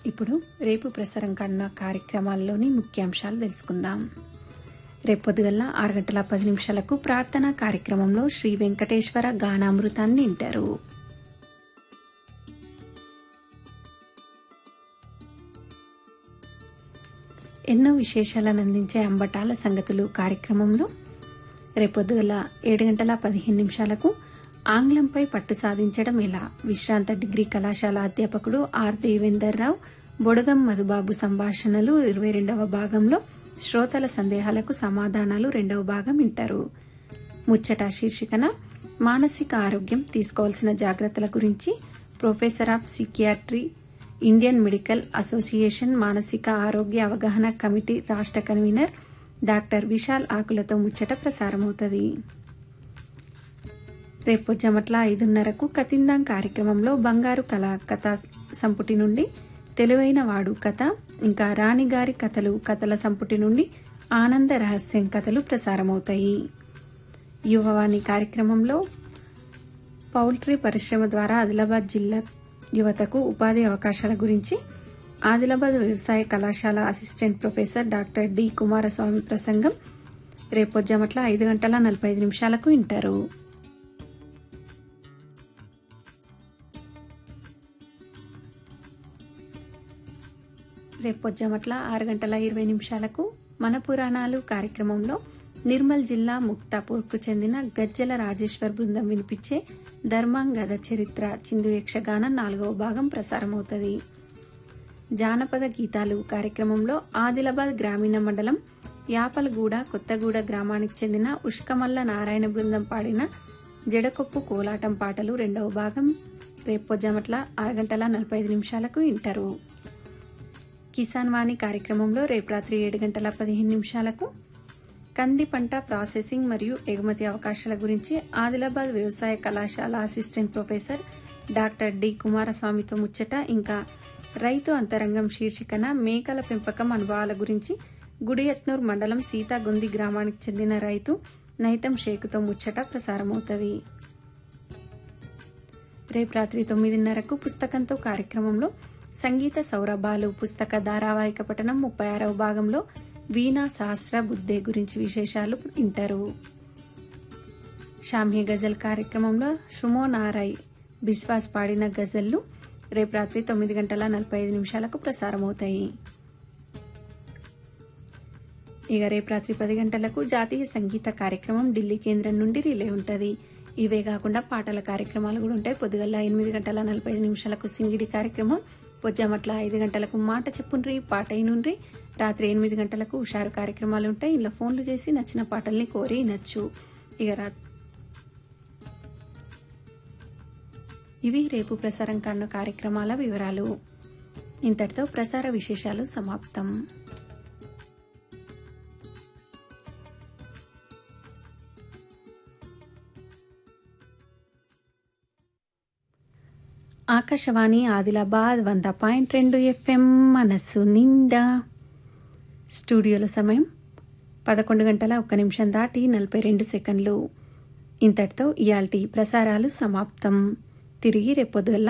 ఇప్పుడు రేపు ప్రసారం కానున్న కార్యక్రమాల్లోని ముఖ్యాంశాలు తెలుసుకుందాం రేపు పొద్దుగల్ల ఆరు గంటల పది నిమిషాలకు ప్రార్థనా కార్యక్రమంలో శ్రీ వెంకటేశ్వర గానామృతాన్ని వింటారు ఎన్నో విశేషాలను అందించే అంబటాల సంగతులు కార్యక్రమంలో రేపొద్దుగల ఏడు గంటల పదిహేను నిమిషాలకు ఆంగ్లంపై పట్టు సాధించడం ఎలా విశ్రాంత డిగ్రీ కళాశాల అధ్యాపకుడు ఆర్ దేవేందర్ రావు బొడగం మధుబాబు సంభాషణలు ఇరవై రెండవ భాగంలో శ్రోతల సందేహాలకు సమాధానాలు రెండవ భాగం వింటారు ముచ్చట శీర్షికన మానసిక ఆరోగ్యం తీసుకోవాల్సిన జాగ్రత్తల గురించి professor of psychiatry Indian medical association మానసిక ఆరోగ్య అవగాహన కమిటీ రాష్ట్ర కన్వీనర్ డాక్టర్ విశాల్ ఆకులతో ముచ్చట ప్రసారమవుతుంది రేపు జమట్ల ఐదున్నరకు కతిందాం కార్యక్రమంలో బంగారు కళ కథా సంపుటి నుండి తెలివైన వాడు కథ ఇంకా రాణిగారి కథలు కథల సంపుటి నుండి ఆనంద రహస్యం కథలు ప్రసారమవుతాయి యువవాణి కార్యక్రమంలో పౌల్ట్రీ పరిశ్రమ ద్వారా ఆదిలాబాద్ జిల్లా యువతకు ఉపాధి అవకాశాల గురించి ఆదిలాబాద్ వ్యవసాయ కళాశాల assistant professor doctor D Kumaraswamy ప్రసంగం రేపు జమట్ల ఐదు గంటల నలభై ఐదు నిమిషాలకు వింటారు రేపు పొద్దుమట్ల ఆరు గంటల ఇరవై నిమిషాలకు మన పురాణాలు కార్యక్రమంలో నిర్మల్ జిల్లా ముక్తాపూర్కు చెందిన గజ్జల రాజేశ్వర్ బృందం వినిపించే ధర్మాంగద చరిత్ర చిందు యక్షగానం నాలుగవ భాగం ప్రసారమవుతుంది జానపద గీతాలు కార్యక్రమంలో ఆదిలాబాద్ గ్రామీణ మండలం యాపలగూడ కొత్తగూడ గ్రామానికి చెందిన ఉష్కమల్ల నారాయణ బృందం పాడిన జడకొప్పు కోలాటం పాటలు రెండవ భాగం రేపు జమట్ల ఆరు గంటల నలభై ఐదు నిమిషాలకు వింటారు కిసాన్ వాణి కార్యక్రమంలో రేపు రాత్రి ఏడు గంటల పదిహేను నిమిషాలకు కంది పంట ప్రాసెసింగ్ మరియు ఎగుమతి అవకాశాల గురించి ఆదిలాబాద్ వ్యవసాయ కళాశాల అసిస్టెంట్ ప్రొఫెసర్ డాక్టర్ డి కుమారస్వామితో ముచ్చట ఇంకా రైతు అంతరంగం శీర్షికన మేకల పెంపకం అనుభవాల గురించి గుడియత్నూర్ మండలం సీతాగుంది గ్రామానికి చెందిన రైతు నైతం షేకుతో ముచ్చట ప్రసారమవుతుంది రేపు రాత్రి తొమ్మిదిన్నరకు పుస్తకంతో కార్యక్రమంలో సంగీత సౌరభాలు పుస్తక ధారావాహిక పఠనం ముప్పై ఆరవ భాగంలో వీణా శాస్త్ర బుద్ధే గురించి విశేషాలు వింటారు షామ్య గజల్ కార్యక్రమంలో షుమో నారాయ్ బిస్వాస్ పాడిన గజల్లు రేపు రాత్రి తొమ్మిది గంటల నలభై ఐదు నిమిషాలకు ప్రసారమవుతాయి ఇక రేపు రాత్రి పది గంటలకు జాతీయ సంగీత కార్యక్రమం ఢిల్లీ కేంద్రం నుండి రిలే ఉంటుంది ఇవే కాకుండా పాటల కార్యక్రమాలు కూడా ఉంటాయి పొద్దుగల ఎనిమిది గంటల నలభై ఐదు నిమిషాలకు సింగిడి కార్యక్రమం పొద్దుమట్ల ఐదు గంటలకు మాట చెప్పుండ్రి పాట అయినుండ్రి రాత్రి ఎనిమిది గంటలకు హుషారు కార్యక్రమాలు ఉంటాయి ఇలా ఫోన్లు చేసి నచ్చిన పాటల్ని కోరి నచ్చు ఇక రా ఇవి రేపు ప్రసారం కానున్న కార్యక్రమాల వివరాలు ఇంతటితో ప్రసార విశేషాలు సమాప్తం ఆకాశవాణి ఆదిలాబాద్ వంద పాయింట్ రెండు ఎఫ్ఎం మనస్సు నిండా స్టూడియోలో సమయం పదకొండు గంటల ఒక్క నిమిషం దాటి నలభై రెండు సెకండ్లు ఇంతటితో ఇయాల్టి ప్రసారాలు సమాప్తం తిరిగి రేపొద్దుగల్లా